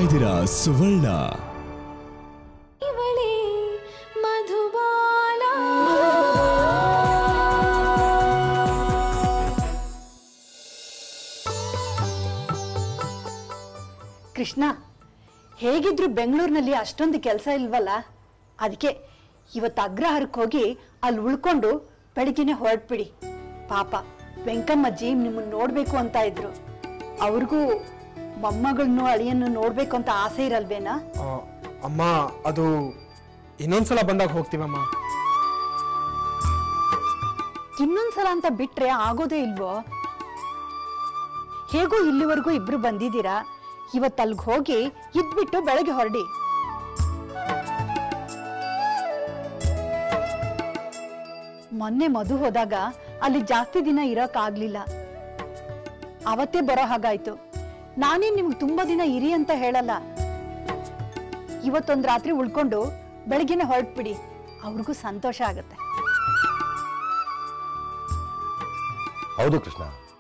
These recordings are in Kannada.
ಇದ್ದೀರಾ ಸುವರ್ಣ ಇವಳೇ ಮಧುಬಾಲ ಕೃಷ್ಣ ಹೇಗಿದ್ರು ಬೆಂಗಳೂರಿನಲ್ಲಿ ಅಷ್ಟೊಂದು ಕೆಲಸ ಇಲ್ವಲ್ಲ ಅದಕ್ಕೆ ಇವತ್ತು ಅಗ್ರಹಾರಕ್ಕೆ ಹೋಗಿ ಅಲ್ಲಿ ಉಳ್ಕೊಂಡು ಬೆಳಿಗ್ಗೆನೆ ಹೊರಟ್ಬಿಡಿ ಪಾಪ ವೆಂಕಮ್ಮಜ್ಜಿ ನಿಮ್ಮನ್ನ ನೋಡ್ಬೇಕು ಅಂತ ಇದ್ರು ಅವ್ರಿಗೂ ಮೊಮ್ಮಗಳನ್ನೂ ಅಳಿಯನ್ನು ನೋಡ್ಬೇಕು ಅಂತ ಆಸೆ ಇರಲ್ವೇನಾ ಆ, ಅಮ್ಮ ಅದು ಇನ್ನೊಂದ್ಸಲ ಬಂದಾಗ ಹೋಗ್ತೀವಮ್ಮ ಇನ್ನೊಂದ್ಸಲ ಅಂತ ಬಿಟ್ರೆ ಆಗೋದೇ ಇಲ್ವೋ ಹೇಗೂ ಇಲ್ಲಿವರೆಗೂ ಇಬ್ರು ಬಂದಿದ್ದೀರಾ ಇವತ್ತು ಅಲ್ಗ್ ಹೋಗಿ ಇದ್ಬಿಟ್ಟು ಬೆಳಗ್ಗೆ ಹೊರಡಿ ಮೊನ್ನೆ ಮಧು ಹೋದಾಗ ಅಲ್ಲಿ ಜಾಸ್ತಿ ದಿನ ಇರಕ್ ಆಗ್ಲಿಲ್ಲ ಅವತ್ತೇ ಬರೋ ಹಾಗಾಯ್ತು ನಾನೇ ನಿಮ್ಗೆ ತುಂಬಾ ದಿನ ಇರಿ ಅಂತ ಹೇಳಲ್ಲ ಇವತ್ತೊಂದ್ ರಾತ್ರಿ ಉಳ್ಕೊಂಡು ಬೆಳಗ್ಗೆನೆ ಹೊರಟ್ಬಿಡಿ ಅವ್ರಿಗೂ ಸಂತೋಷ ಆಗತ್ತೆ ಹೌದು ಕೃಷ್ಣ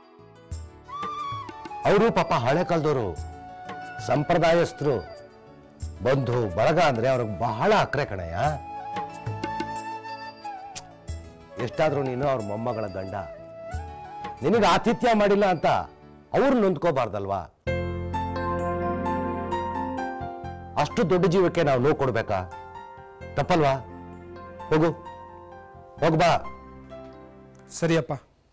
ಅವರು ಪಾಪ ಹಳೆ ಕಾಲದವರು ಸಂಪ್ರದಾಯಸ್ಥರು ಬಂಧು ಬಳಗ ಅಂದ್ರೆ ಅವ್ರಿಗೆ ಬಹಳ ಅಕ್ರೆ ಕಣಯ್ಯ ಎಷ್ಟಾದ್ರೂ ನೀನು ಅವ್ರ ಮೊಮ್ಮಗಳ ಗಂಡ ನಿನಗೆ ಆತಿಥ್ಯ ಮಾಡಿಲ್ಲ ಅಂತ ಅವ್ರು ನೊಂದ್ಕೋಬಾರ್ದಲ್ವಾ ಅಷ್ಟು ದೊಡ್ಡ ಜೀವಕ್ಕೆ ನಾವು ನೋವು ಕೊಡ್ಬೇಕಾ ತಪ್ಪಲ್ವಾ ಹೋಗು ಹೋಗ್ಬಾ ಸರಿಯಪ್ಪ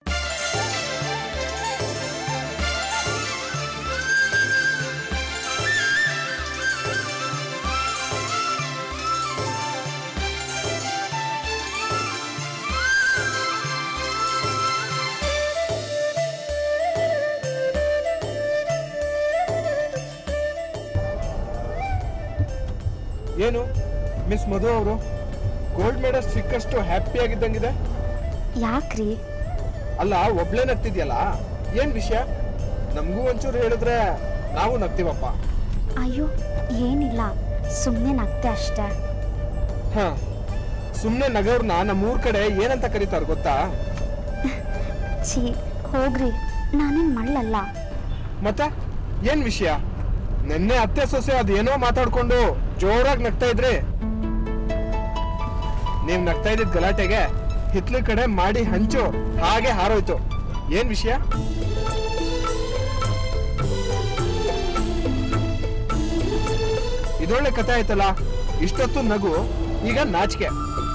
ಏನು ಮಿಸ್ ಮಧು ಅವರು ಗೋಲ್ಡ್ ಮೆಡಲ್ ಸಿಕ್ಕಷ್ಟು ಹ್ಯಾಪಿ ಆಗಿದ್ದಂಗಿದೆ ಯಾಕ್ರಿ ಅಲ್ಲ ಒಬ್ಳೆ ನಗ್ತಿದ್ಯಲ್ಲ ಏನ್ ವಿಷಯ ನಮಗೂ ಒಂಚೂರು ಹೇಳಿದ್ರೆ ನಾವು ನಗ್ತೀವಪ್ಪ ಅಯ್ಯೋ ಏನಿಲ್ಲ ಸುಮ್ಮನೆ ನಗ್ತೆ ಅಷ್ಟೇ ಹ ಸುಮ್ನೆ ನಗವ್ರನ್ನ ನಮ್ಮೂರ್ ಕಡೆ ಏನಂತ ಕರೀತಾರ ಗೊತ್ತಾ ಛೀ ಹೋಗ್ರಿ ನಾನೇನ್ ಮಳ್ಳಲ್ಲ ಮತ್ತೆ ಏನ್ ವಿಷಯ ನಿನ್ನೆ ಅತ್ತೆ ಸೊಸೆ ಅದೇನೋ ಮಾತಾಡ್ಕೊಂಡು ಜೋರಾಗಿ ನಗ್ತಾ ಇದ್ರಿ ನೀವ್ ನಗ್ತಾ ಇದ್ದಿದ್ ಗಲಾಟೆಗೆ ಹಿತ್ಲ ಕಡೆ ಮಾಡಿ ಹಂಚು ಹಾಗೆ ಹಾರೋಯ್ತು ಏನ್ ವಿಷಯ ಇದೊಳ್ಳೆ ಕಥೆ ಆಯ್ತಲ್ಲ ಇಷ್ಟೊತ್ತು ನಗು ಈಗ ನಾಚಿಕೆ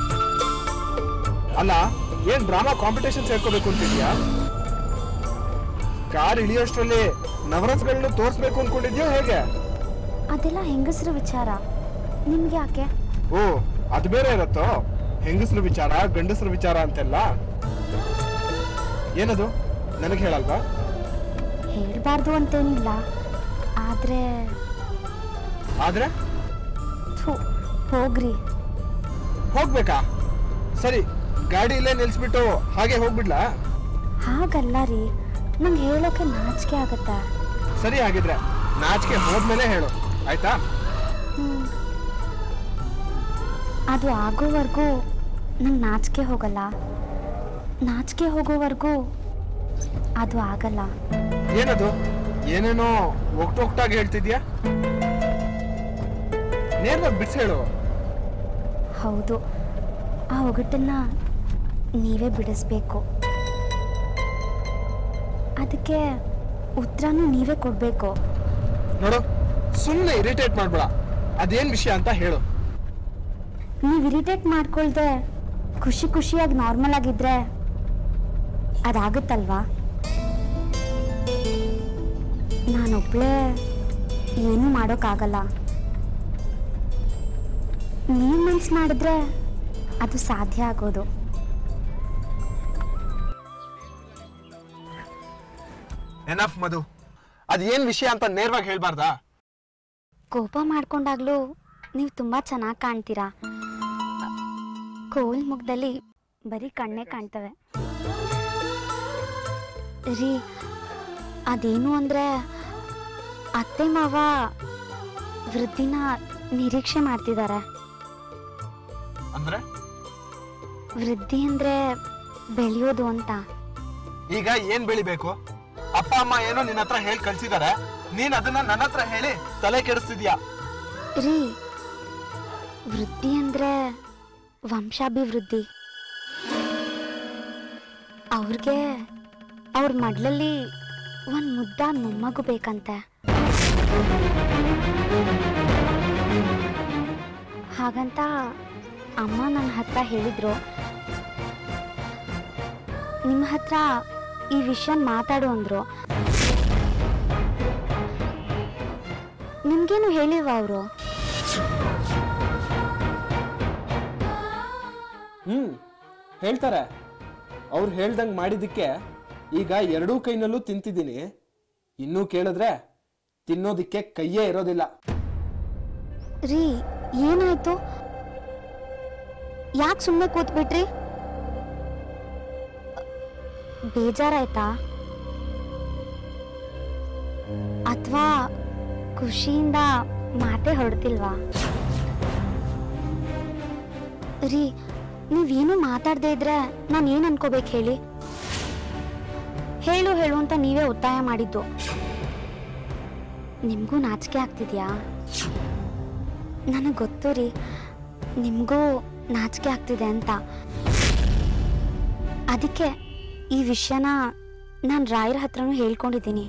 ಅಲ್ಲ ಏನ್ ಡ್ರಾಮಾ ಕಾಂಪಿಟೇಷನ್ ಸೇರ್ಕೋಬೇಕು ಅಂತಿದ್ಯಾ ಕಾರ್ ಇಳಿಯೋಷ್ಟ್ರಲ್ಲಿ ನವರಸಗಳನ್ನ ತೋರಿಸ್ಬೇಕು ಅನ್ಕೊಂಡಿದ್ಯೋ ಹೇಗೆ ಅದೆಲ್ಲ ಹೆಂಗಸ್ರ ವಿಚಾರ ನಿಮ್ಗೆ ಯಾಕೆ ಓ ಅದು ಬೇರೆ ಇರತ್ತೋ ಹೆಂಗಸ್ರ ವಿಚಾರ ಗಂಡಸ್ರ ವಿಚಾರ ಅಂತೆಲ್ಲ ಏನದು ನನಗೆ ಹೇಳಲ್ವಾ ಹೇಳ್ಬಾರ್ದು ಅಂತೇನಿಲ್ಲ ಆದ್ರೆ ಆದ್ರೆ ಥು ಹೋಗ್ರಿ ಹೋಗ್ಬೇಕಾ ಸರಿ ಗಾಡಿ ಇಲ್ಲೇ ನಿಲ್ಸ್ಬಿಟ್ಟು ಹಾಗೆ ಹೋಗ್ಬಿಡ್ಲಾ ಹಾಗಲ್ಲ ರೀ ನಂಗೆ ಹೇಳೋಕೆ ನಾಚಿಕೆ ಆಗತ್ತೆ ಸರಿ ಹಾಗಿದ್ರೆ ನಾಚಿಕೆ ಹೋದ್ಮೇಲೆ ಹೇಳು ಆಯ್ತಾ ಹ್ಮ್. ಅದು ಆಗೋವರೆಗೂ ನಂಗೆ ನಾಚಿಕೆ ಹೋಗಲ್ಲ ನಾಚಿಕೆ ಹೋಗೋವರೆಗೂ ಅದು ಆಗಲ್ಲ ಏನದು ಏನೇನೋ ಒಗ್ಟೊಗ್ಟಾಗಿ ಹೇಳ್ತಿದ್ಯಾ ನೇರವಾಗಿ ಬಿಡ್ಸಿ ಹೇಳು ಹೌದು ಆ ಒಗಟನ್ನ ನೀವೇ ಬಿಡಿಸ್ಬೇಕು ಅದಕ್ಕೆ ಉತ್ತರನೂ ನೀವೇ ಕೊಡಬೇಕು ನೋಡು ಸುಮ್ಮನೆ ಇರಿಟೇಟ್ ಮಾಡ್ಬೇಡ ಅದೇನ್ ವಿಷಯ ಅಂತ ಹೇಳು ನೀವು ಇರಿಟೇಟ್ ಮಾಡ್ಕೊಳ್ದೆ ಖುಷಿ ಖುಷಿಯಾಗಿ ನಾರ್ಮಲ್ ಆಗಿದ್ರೆ ಅದಾಗುತ್ತಲ್ವಾ ನಾನೊಬ್ಳೇ ಏನೂ ಮಾಡೋಕ್ಕಾಗಲ್ಲ ನೀವು ಮನ್ಸು ಮಾಡಿದ್ರೆ ಅದು ಸಾಧ್ಯ ಆಗೋದು ಎನಫ್ ಮಧು ಅದೇನ್ ವಿಷಯ ಅಂತ ನೇರವಾಗಿ ಹೇಳ್ಬಾರ್ದಾ ಕೋಪ ಮಾಡ್ಕೊಂಡಾಗ್ಲೂ ನೀವು ತುಂಬಾ ಚೆನ್ನಾಗಿ ಕಾಣ್ತೀರಾ ಕೋಲ್ ಮುಖದಲ್ಲಿ ಬರೀ ಕಣ್ಣೇ ಕಾಣ್ತವೆ ರೀ ಅದೇನು ಅಂದ್ರೆ ಅತ್ತೆ ಮಾವ ವೃದ್ಧಿನ ನಿರೀಕ್ಷೆ ಮಾಡ್ತಿದ್ದಾರೆ ಅಂದ್ರೆ ವೃದ್ಧಿ ಅಂದ್ರೆ ಬೆಳೆಯೋದು ಅಂತ ಈಗ ಏನ್ ಬೆಳಿಬೇಕು ಅಪ್ಪ ಅಮ್ಮ ಏನೋ ನಿನ್ನ ಹತ್ರ ಹೇಳಿ ಕಳ್ಸಿದಾರೆ ನೀನ್ ಅದನ್ನ ನನ್ನ ಹತ್ರ ಹೇಳಿ ತಲೆ ಕೆಡಿಸ್ತಿದ್ಯಾ ರೀ ವೃದ್ಧಿ ಅಂದ್ರೆ ವಂಶಾಭಿವೃದ್ಧಿ ಅವ್ರಿಗೆ ಅವ್ರ ಮಡ್ಲಲ್ಲಿ ಒಂದು ಮುದ್ದಾದ ಮೊಮ್ಮಗು ಬೇಕಂತೆ ಹಾಗಂತ ಅಮ್ಮ ನನ್ನ ಹತ್ರ ಹೇಳಿದ್ರು ನಿಮ್ಮ ಹತ್ರ ಈ ವಿಷಯ ಮಾತಾಡು ಅಂದ್ರು ನಿಮ್ಗೇನು ಹೇಳಿಲ್ವಾ ಅವರು ಹ್ಮ್ ಹೇಳ್ತಾರೆ ಅವ್ರು ಹೇಳ್ದಂಗ್ ಮಾಡಿದ್ದಕ್ಕೆ ಈಗ ಎರಡೂ ಕೈನಲ್ಲೂ ತಿಂತಿದ್ದೀನಿ ಇನ್ನೂ ಕೇಳಿದ್ರೆ ತಿನ್ನೋದಿಕ್ಕೆ ಕೈಯೇ ಇರೋದಿಲ್ಲ ರೀ ಏನಾಯ್ತು ಯಾಕೆ ಸುಮ್ಮನೆ ಕೂತ್ಬಿಟ್ರಿ ಬೇಜಾರಾಯ್ತಾ ಅಥವಾ ಖುಷಿಯಿಂದ ಮಾತೇ ಹೊರಡ್ತಿಲ್ವಾ ರೀ ನೀವೇನು ಮಾತಾಡದೇ ಇದ್ರೆ ನಾನು ಏನು ಅನ್ಕೋಬೇಕು ಹೇಳಿ ಹೇಳು ಹೇಳು ಅಂತ ನೀವೇ ಒತ್ತಾಯ ಮಾಡಿದ್ದು ನಿಮಗೂ ನಾಚಿಕೆ ಆಗ್ತಿದ್ಯಾ ನನಗೆ ಗೊತ್ತು ರೀ ನಿಮಗೂ ನಾಚಿಕೆ ಆಗ್ತಿದೆ ಅಂತ ಅದಕ್ಕೆ ಈ ವಿಷಯನ ನಾನು ರಾಯರ ಹತ್ರನೂ ಹೇಳ್ಕೊಂಡಿದ್ದೀನಿ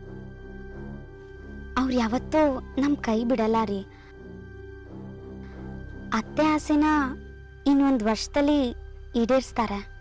ಅವ್ರು ಯಾವತ್ತೂ ನಮ್ಮ ಕೈ ಬಿಡಲ್ಲ ರೀ ಅತ್ತೆ ಆಸೆನ ಇನ್ನೊಂದು ವರ್ಷದಲ್ಲಿ ಈಡೇರಿಸ್ತಾರೆ